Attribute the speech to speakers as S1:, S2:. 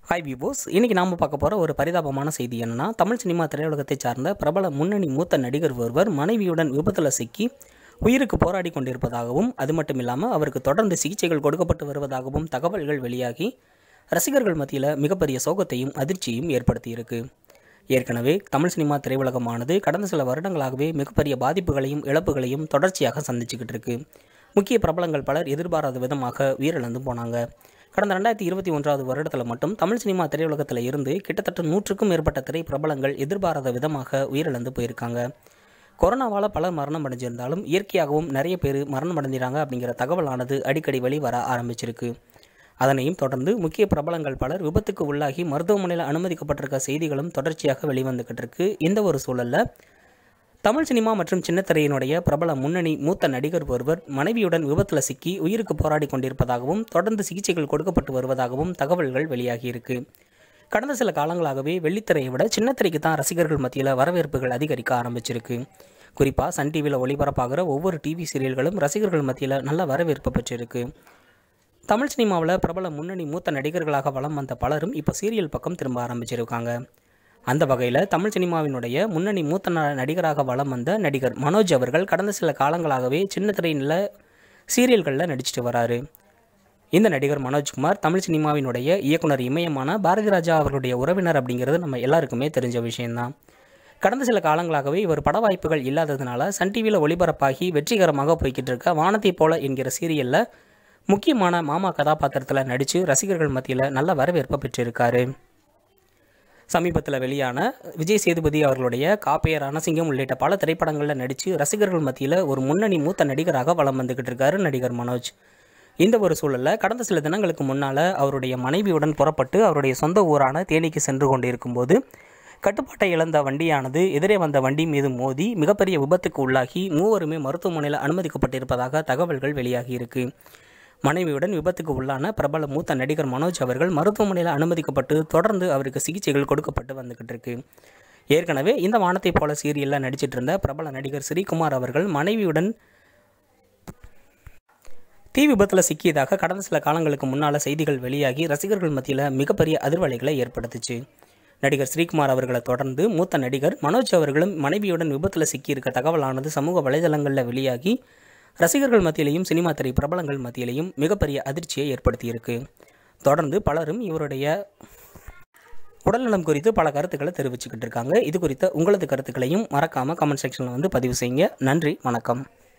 S1: hi விவோஸ் இன்றைக்கி நாம் பார்க்க போகிற ஒரு பரிதாபமான செய்தி என்னன்னா தமிழ் சினிமா திரையுலகத்தை சார்ந்த பிரபல முன்னணி மூத்த நடிகர் ஒருவர் மனைவியுடன் விபத்தில் சிக்கி உயிருக்கு போராடி கொண்டிருப்பதாகவும் அது மட்டும் இல்லாமல் அவருக்கு தொடர்ந்து சிகிச்சைகள் கொடுக்கப்பட்டு வருவதாகவும் தகவல்கள் வெளியாகி ரசிகர்கள் மத்தியில் மிகப்பெரிய சோகத்தையும் அதிர்ச்சியும் ஏற்படுத்தியிருக்கு ஏற்கனவே தமிழ் சினிமா திரையுலகமானது கடந்த சில வருடங்களாகவே மிகப்பெரிய பாதிப்புகளையும் இழப்புகளையும் தொடர்ச்சியாக சந்திச்சுக்கிட்டு இருக்கு முக்கிய பிரபலங்கள் பலர் எதிர்பாராத விதமாக உயிரிழந்து போனாங்க கடந்த ரெண்டாயிரத்தி இருபத்தி ஒன்றாவது வருடத்தில் மட்டும் தமிழ் சினிமா திரையுலகத்தில் இருந்து கிட்டத்தட்ட நூற்றுக்கும் மேற்பட்ட திரை பிரபலங்கள் எதிர்பாராத விதமாக உயிரிழந்து போயிருக்காங்க கொரோனாவால் பலர் மரணம் அடைஞ்சிருந்தாலும் இயற்கையாகவும் நிறைய பேர் மரணம் அடைஞ்சிறாங்க அப்படிங்கிற தகவலானது அடிக்கடி வெளிவர ஆரம்பிச்சிருக்கு அதனையும் தொடர்ந்து முக்கிய பிரபலங்கள் பலர் விபத்துக்கு உள்ளாகி மருத்துவமனையில் அனுமதிக்கப்பட்டிருக்க செய்திகளும் தொடர்ச்சியாக வெளிவந்துக்கிட்டு இருக்கு இந்த ஒரு சூழலில் தமிழ் சினிமா மற்றும் சின்னத்திரையினுடைய பிரபல முன்னணி மூத்த நடிகர் ஒருவர் மனைவியுடன் விபத்தில் சிக்கி உயிருக்கு போராடி கொண்டிருப்பதாகவும் தொடர்ந்து சிகிச்சைகள் கொடுக்கப்பட்டு வருவதாகவும் தகவல்கள் வெளியாகியிருக்கு கடந்த சில காலங்களாகவே வெள்ளித்திரையை விட சின்னத்திரைக்கு தான் ரசிகர்கள் மத்தியில் வரவேற்புகள் அதிகரிக்க ஆரம்பிச்சிருக்கு குறிப்பாக சன் டிவியில் ஒளிபரப்பாகிற ஒவ்வொரு டிவி சீரியல்களும் ரசிகர்கள் மத்தியில் நல்ல வரவேற்பு பெற்றிருக்கு தமிழ் சினிமாவில் பிரபல முன்னணி மூத்த நடிகர்களாக வலம் வந்த பலரும் இப்போ சீரியல் பக்கம் திரும்ப ஆரம்பிச்சிருக்காங்க அந்த வகையில் தமிழ் சினிமாவினுடைய முன்னணி மூத்த ந- நடிகராக வலம் வந்த நடிகர் மனோஜ் அவர்கள் கடந்த சில காலங்களாகவே சின்ன திரையில சீரியல்களில் நடிச்சிட்டு வராரு இந்த நடிகர் மனோஜ்குமார் தமிழ் சினிமாவினுடைய இயக்குனர் இமயமான பாரதி ராஜா அவர்களுடைய உறவினர் அப்படிங்கிறது நம்ம எல்லாருக்குமே தெரிஞ்ச விஷயம்தான் கடந்த சில காலங்களாகவே இவர் பட வாய்ப்புகள் இல்லாததுனால சன் டிவியில் ஒளிபரப்பாகி வெற்றிகரமாக போய்கிட்டு இருக்க வானத்தை போல என்கிற சீரியலில் முக்கியமான மாமா கதாபாத்திரத்தில் நடித்து ரசிகர்கள் மத்தியில் நல்ல வரவேற்பை பெற்றிருக்காரு சமீபத்தில் வெளியான விஜய் சேதுபதி அவர்களுடைய காப்பையர் ரணசிங்கம் உள்ளிட்ட பல திரைப்படங்களில் நடித்து ரசிகர்கள் மத்தியில் ஒரு முன்னணி மூத்த நடிகராக வலம் வந்துக்கிட்டு இருக்காரு நடிகர் மனோஜ் இந்த ஒரு சூழலில் கடந்த சில தினங்களுக்கு முன்னால் அவருடைய மனைவியுடன் புறப்பட்டு அவருடைய சொந்த ஊரான தேனிக்கு சென்று கொண்டிருக்கும்போது கட்டுப்பாட்டை இழந்த வண்டியானது எதிரே வந்த வண்டி மீது மோதி மிகப்பெரிய விபத்துக்கு உள்ளாகி மூவருமே மருத்துவமனையில் அனுமதிக்கப்பட்டிருப்பதாக தகவல்கள் வெளியாகியிருக்கு மனைவியுடன் விபத்துக்கு உள்ளான பிரபல மூத்த நடிகர் மனோஜ் அவர்கள் மருத்துவமனையில் அனுமதிக்கப்பட்டு தொடர்ந்து அவருக்கு சிகிச்சைகள் கொடுக்கப்பட்டு வந்துகிட்டு இருக்கு ஏற்கனவே இந்த வானத்தை போல சீரியலில் நடிச்சிட்டு இருந்த பிரபல நடிகர் ஸ்ரீகுமார் அவர்கள் மனைவியுடன் தீ விபத்தில் சிக்கியதாக கடந்த சில காலங்களுக்கு முன்னால் செய்திகள் வெளியாகி ரசிகர்கள் மத்தியில் மிகப்பெரிய அதிர்வலைகளை ஏற்படுத்துச்சு நடிகர் ஸ்ரீகுமார் அவர்களை தொடர்ந்து மூத்த நடிகர் மனோஜ் அவர்களும் மனைவியுடன் விபத்தில் சிக்கியிருக்க தகவலானது சமூக வலைதளங்களில் வெளியாகி ரசிகர்கள் மத்தியிலையும் சினிமா திரை பிரபலங்கள் மத்தியிலையும் மிகப்பெரிய அதிர்ச்சியை ஏற்படுத்தியிருக்கு தொடர்ந்து பலரும் இவருடைய உடல்நலம் குறித்து பல கருத்துக்களை தெரிவிச்சுக்கிட்டு இருக்காங்க இது குறித்த உங்களது கருத்துக்களையும் மறக்காமல் கமெண்ட் செக்ஷனில் வந்து பதிவு செய்யுங்க நன்றி வணக்கம்